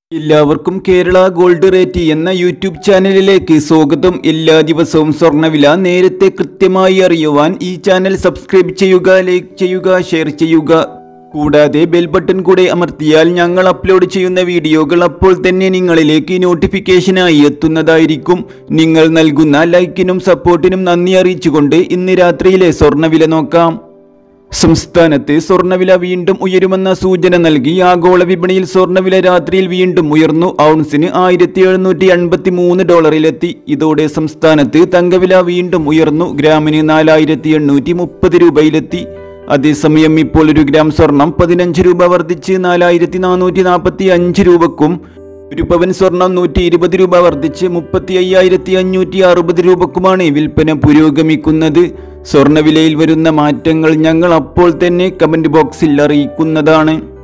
എല്ലാവർക്കും Kerala gold rate എന്ന YouTube ചാനലിലേക്ക് സ്വാഗതം എല്ലാ ദിവസവും സ്വർണ്ണവില നേരത്തെ കൃത്യമായി അറിയുവാൻ ഈ ചാനൽ സബ്സ്ക്രൈബ് ചെയ്യുക ലൈക്ക് ചെയ്യുക ഷെയർ ചെയ്യുക കൂടാതെ ബെൽ ബട്ടൺ കൂടെ അമർത്തിയാൽ ഞങ്ങൾ അപ്ലോഡ് ചെയ്യുന്ന വീഡിയോകൾ അപ്പോൾ തന്നെ നിങ്ങളിലേക്ക് നോട്ടിഫിക്കേഷനായി എത്തുന്നതായിരിക്കും നിങ്ങൾ നൽകുന്ന ലൈക്കിനും സപ്പോർട്ടിനും നന്ദി അറിയിച്ചുകൊണ്ട് ഇന്ന് രാത്രിയിലെ സ്വർണ്ണവില നോക്കാം സംസ്ഥാനത്ത് സ്വർണ്ണവില വീണ്ടും ഉയരുമെന്ന സൂചന നൽകി ആഗോള വിപണിയിൽ സ്വർണ്ണവില രാത്രിയിൽ വീണ്ടും ഉയർന്നു ഔൺസിന് ആയിരത്തി എഴുന്നൂറ്റി അൻപത്തി മൂന്ന് ഡോളറിലെത്തി ഇതോടെ സംസ്ഥാനത്ത് തങ്കവില വീണ്ടും ഉയർന്നു ഗ്രാമിന് നാലായിരത്തി എണ്ണൂറ്റി മുപ്പത് രൂപയിലെത്തി അതേസമയം ഇപ്പോൾ ഒരു ഗ്രാം സ്വർണം പതിനഞ്ച് രൂപ വർദ്ധിച്ച് നാലായിരത്തി നാനൂറ്റി നാൽപ്പത്തി അഞ്ച് രൂപക്കും ഒരു പവൻ സ്വർണം നൂറ്റി ഇരുപത് രൂപ വർദ്ധിച്ച് മുപ്പത്തി അയ്യായിരത്തി അഞ്ഞൂറ്റി അറുപത് രൂപക്കുമാണ് വിൽപ്പന പുരോഗമിക്കുന്നത് സ്വർണ്ണവിലയിൽ വരുന്ന മാറ്റങ്ങൾ ഞങ്ങൾ അപ്പോൾ തന്നെ കമന്റ് ബോക്സിൽ അറിയിക്കുന്നതാണ്